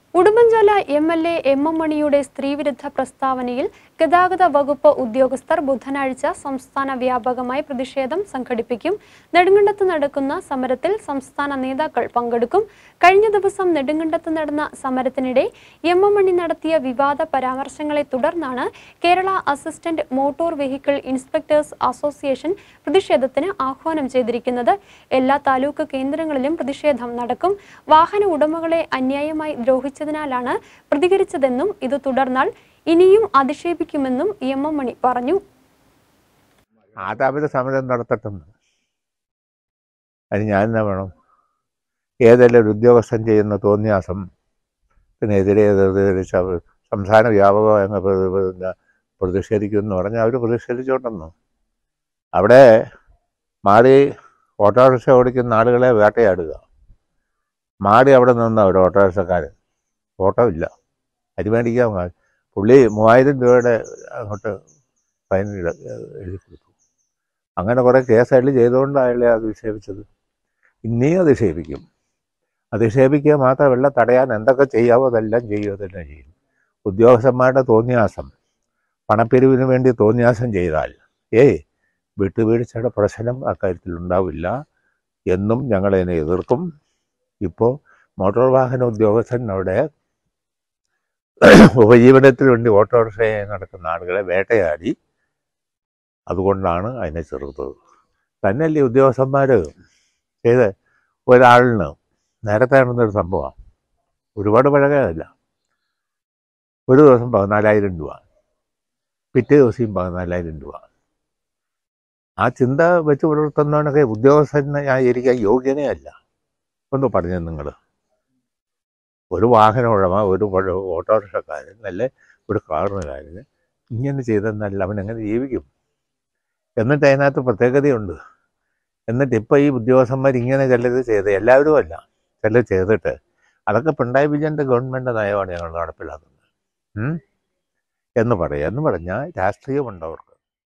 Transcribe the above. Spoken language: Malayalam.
Udumbanchola M L A M M മണിയുടെ സ്ത്രീവിരുദ്ധ പ്രസ്താവനയിൽ ഗതാഗത വകുപ്പ് ഉദ്യോഗസ്ഥർ ബുധനാഴ്ച സംസ്ഥാന വ്യാപകമായി പ്രതിഷേധം സംഘടിപ്പിക്കും നെടുങ്കണ്ടത്ത് നടക്കുന്ന സമരത്തിൽ സംസ്ഥാന നേതാക്കൾ പങ്കെടുക്കും കഴിഞ്ഞ ദിവസം നെടുങ്കണ്ടത്ത് നടന്ന സമരത്തിനിടെ എം എം മണി നടത്തിയ വിവാദ പരാമർശങ്ങളെ തുടർന്നാണ് Kerala assistant motor vehicle inspectors association പ്രതിഷേധത്തിന് ആഹ്വാനം ചെയ്തിരിക്കുന്നത് എല്ലാ താലൂക്ക് കേന്ദ്രങ്ങളിലും പ്രതിഷേധം നടക്കും വാഹന ഉടമകളെ അന്യായമായി ദ്രോഹിച്ചതിനാലാണ് പ്രതികരിച്ചതെന്നും ഇത് തുടർന്നാൽ ഇനിയും അധിക്ഷേപിക്കുമെന്നും എം എം മണി പറഞ്ഞു അത് അവർ സമരം നടത്തട്ടെന്ന് അതിന് ഞാൻ എന്നാ വേണം ഏതെല്ലാം ഒരു ഉദ്യോഗസ്ഥൻ ചെയ്യുന്ന തോന്നിയാസം ഇതിനെതിരെ എതിരെ ശ- സംസ്ഥാന വ്യാപകമായി അങ്ങ് പ്ര- പിന്നെ പ്രതിഷേധിക്കുമെന്ന് പറഞ്ഞാൽ അവർ പ്രതിഷേധിച്ചോണ്ടെന്നു അവിടെ മാടി ഓട്ടോറിക്ഷ ഓടിക്കുന്ന ആളുകളെ വേട്ടയാടുക മാടി അവിടെ നിന്ന് അവർ ഓട്ടോറിക്ഷക്കാർ ഓട്ടോ ഇല്ല അരി മേടിക്കാൻ കാ- പുള്ളി മൂവായിരം രൂപയുടെ അങ്ങോട്ട് ഫൈൻ ഇട- എഴുതി കൊടുത്തു അങ്ങനെ കുറേ കേസ് അയാൾ ചെയ്തുകൊണ്ട് അയാളെ അധിക്ഷേപിച്ചത് ഇനിയും അധിക്ഷേപിക്കും അധിക്ഷേപിക്കുക മാത്രമല്ല തടയാൻ എന്തൊക്കെ ചെയ്യാവോ അതെല്ലാം ചെയ്യുക തന്നെ ചെയ്യും ഉദ്യോഗസ്ഥന്മാരുടെ തോന്നിയാസം പണപ്പിരിവിന് വേണ്ടി തോന്നിയാസം ചെയ്താൽ ഏയ് വിട്ടുവീഴ്ചയുടെ പ്രശ്നം അക്കാര്യത്തിൽ ഉണ്ടാവില്ല എന്നും ഞങ്ങളതിനെ എതിർക്കും ഇപ്പോൾ മോട്ടോർ വാഹന ഉദ്യോഗസ്ഥൻ അവിടെ ഉപജീവനത്തിന് വേണ്ടി ഓട്ടോറിക്ഷയെ നടക്കുന്ന ആളുകളെ വേട്ടയാടി അതുകൊണ്ടാണ് അതിനെ ചെറുത്തത് തന്നെയല്ലേ ഉദ്യോഗസ്ഥന്മാർ ചെയ്ത് ഒരാളിന് നേരത്തെ നടന്നൊരു സംഭവമാണ് ഒരുപാട് പഴകയല്ല ഒരു ദിവസം പതിനാലായിരം രൂപ പിറ്റേ ദിവസം പതിനാലായിരം രൂപ ആ ചിന്ത വെച്ച് പുലർത്തുന്നവനൊക്കെ ഉദ്യോഗസ്ഥനായിരിക്കാൻ യോഗ്യനേ അല്ല ഒന്ന് പറഞ്ഞു നിങ്ങൾ ഒരു വാഹന ഉടമ ഒരു പഴ- ഓട്ടോറിക്ഷക്കാരൻ അല്ലെ ഒരു കാറിനുകാരന് ഇങ്ങനെ ചെയ്തെന്നല്ല അവൻ എങ്ങനെ ജീവിക്കും എന്നിട്ട് അതിനകത്ത് പ്രത്യേകതയുണ്ട് എന്നിട്ട് ഇപ്പോൾ ഈ ഉദ്യോഗസ്ഥന്മാർ ഇങ്ങനെ ചിലത് ചെയ്ത് എല്ലാവരും അല്ല ചിലത് ചെയ്തിട്ട് അതൊക്കെ പിണറായി വിജയൻ്റെ ഗവൺമെൻറ് നയമാണ് ഞങ്ങൾ നടപ്പിലാക്കുന്നത് ഉം? എന്ന് പറയാം എന്ന് പറഞ്ഞാൽ രാഷ്ട്രീയമുണ്ട് അവർക്ക്